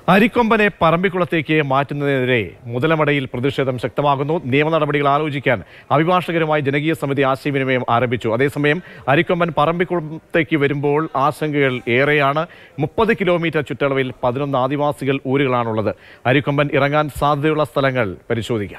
അരിക്കൊമ്പനെ പറമ്പിക്കുളത്തേക്ക് മാറ്റുന്നതിനെതിരെ മുതലമടയിൽ പ്രതിഷേധം ശക്തമാകുന്നു നിയമ നടപടികൾ ആലോചിക്കാൻ അഭിഭാഷകരുമായി ജനകീയ സമിതി ആശയവിനിമയം ആരംഭിച്ചു അതേസമയം അരിക്കൊമ്പൻ പറമ്പിക്കുളത്തേക്ക് വരുമ്പോൾ ആശങ്കകൾ ഏറെയാണ് മുപ്പത് കിലോമീറ്റർ ചുറ്റളവിൽ പതിനൊന്ന് ആദിവാസികൾ ഊരുകളാണുള്ളത് അരിക്കൊമ്പൻ ഇറങ്ങാൻ സാധ്യതയുള്ള സ്ഥലങ്ങൾ പരിശോധിക്കാം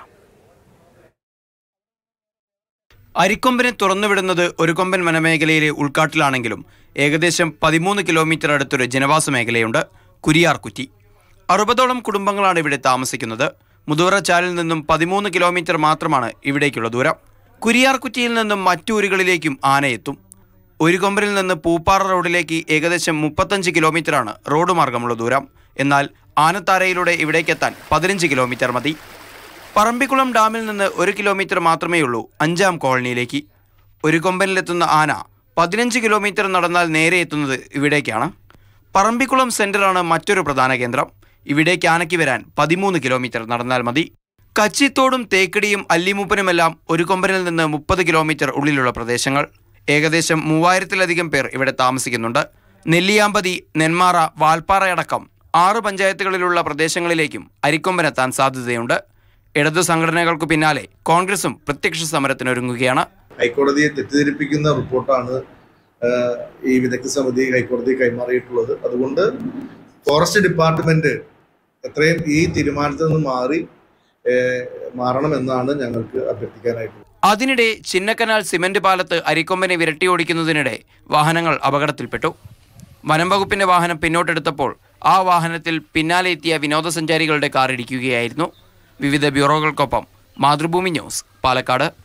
അരിക്കൊമ്പനെ തുറന്നുവിടുന്നത് ഒരു കൊമ്പൻ വനമേഖലയിലെ ഉൾക്കാട്ടിലാണെങ്കിലും ഏകദേശം പതിമൂന്ന് കിലോമീറ്റർ അടുത്തൊരു ജനവാസ മേഖലയുണ്ട് കുരിയാർകുറ്റി അറുപതോളം കുടുംബങ്ങളാണ് ഇവിടെ താമസിക്കുന്നത് മുതുവറച്ചാലിൽ നിന്നും പതിമൂന്ന് കിലോമീറ്റർ മാത്രമാണ് ഇവിടേക്കുള്ള ദൂരം കുരിയാർകുറ്റിയിൽ നിന്നും മറ്റൂരുകളിലേക്കും ആനയെത്തും ഒരു കൊമ്പനിൽ നിന്ന് പൂപ്പാറ റോഡിലേക്ക് ഏകദേശം മുപ്പത്തഞ്ച് കിലോമീറ്ററാണ് റോഡ് മാർഗമുള്ള ദൂരം എന്നാൽ ആനത്താരയിലൂടെ ഇവിടേക്കെത്താൻ പതിനഞ്ച് കിലോമീറ്റർ മതി പറമ്പിക്കുളം ഡാമിൽ നിന്ന് ഒരു കിലോമീറ്റർ മാത്രമേ ഉള്ളൂ അഞ്ചാം കോളനിയിലേക്ക് ഒരു കൊമ്പനിലെത്തുന്ന ആന പതിനഞ്ച് കിലോമീറ്റർ നടന്നാൽ നേരെ എത്തുന്നത് ഇവിടേക്കാണ് പറമ്പിക്കുളം സെന്ററാണ് മറ്റൊരു പ്രധാന കേന്ദ്രം ഇവിടേക്ക് ആനയ്ക്ക് വരാൻ പതിമൂന്ന് കിലോമീറ്റർ നടന്നാൽ മതി കച്ചിത്തോടും തേക്കടിയും അല്ലിമൂപ്പനുമെല്ലാം ഒരു കൊമ്പനിൽ നിന്ന് മുപ്പത് കിലോമീറ്റർ ഉള്ളിലുള്ള പ്രദേശങ്ങൾ ഏകദേശം മൂവായിരത്തിലധികം പേർ ഇവിടെ താമസിക്കുന്നുണ്ട് നെല്ലിയാമ്പതി നെന്മാറ വാൽപ്പാറയടക്കം ആറ് പഞ്ചായത്തുകളിലുള്ള പ്രദേശങ്ങളിലേക്കും അരിക്കൊമ്പനെത്താൻ സാധ്യതയുണ്ട് ഇടതു സംഘടനകൾക്ക് പിന്നാലെ കോൺഗ്രസും പ്രത്യക്ഷ സമരത്തിനൊരുങ്ങുകയാണ് ഹൈക്കോടതിയെ തെറ്റിദ്ധരിപ്പിക്കുന്ന റിപ്പോർട്ടാണ് ആഹ്, ഈ വിദഗ്ധ സമിതി ഹൈക്കോടതി കൈമാറിയിട്ടുള്ളത് അതുകൊണ്ട് ഫോറസ്റ്റ് ഡിപ്പാർട്ട്മെന്റ് എത്രയും ഈ തീരുമാനത്തിൽ നിന്ന് മാറി ആഹ്, മാറണമെന്നാണ് ഞങ്ങൾക്ക് അഭ്യർത്ഥിക്കാനായിട്ടുള്ളത് അതിനിടെ ചിന്നക്കനാൽ സിമന്റ് പാലത്ത് അരിക്കൊമ്പനെ വിരട്ടിയോടിക്കുന്നതിനിടെ വാഹനങ്ങൾ അപകടത്തിൽപ്പെട്ടു വനം വകുപ്പിന്റെ വാഹനം പിന്നോട്ടെടുത്തപ്പോൾ ആ വാഹനത്തിൽ പിന്നാലെ എത്തിയ വിനോദസഞ്ചാരികളുടെ കാർ ഇടിക്കുകയായിരുന്നു വിവിധ ബ്യൂറോകൾക്കൊപ്പം മാതൃഭൂമി ന്യൂസ് പാലക്കാട്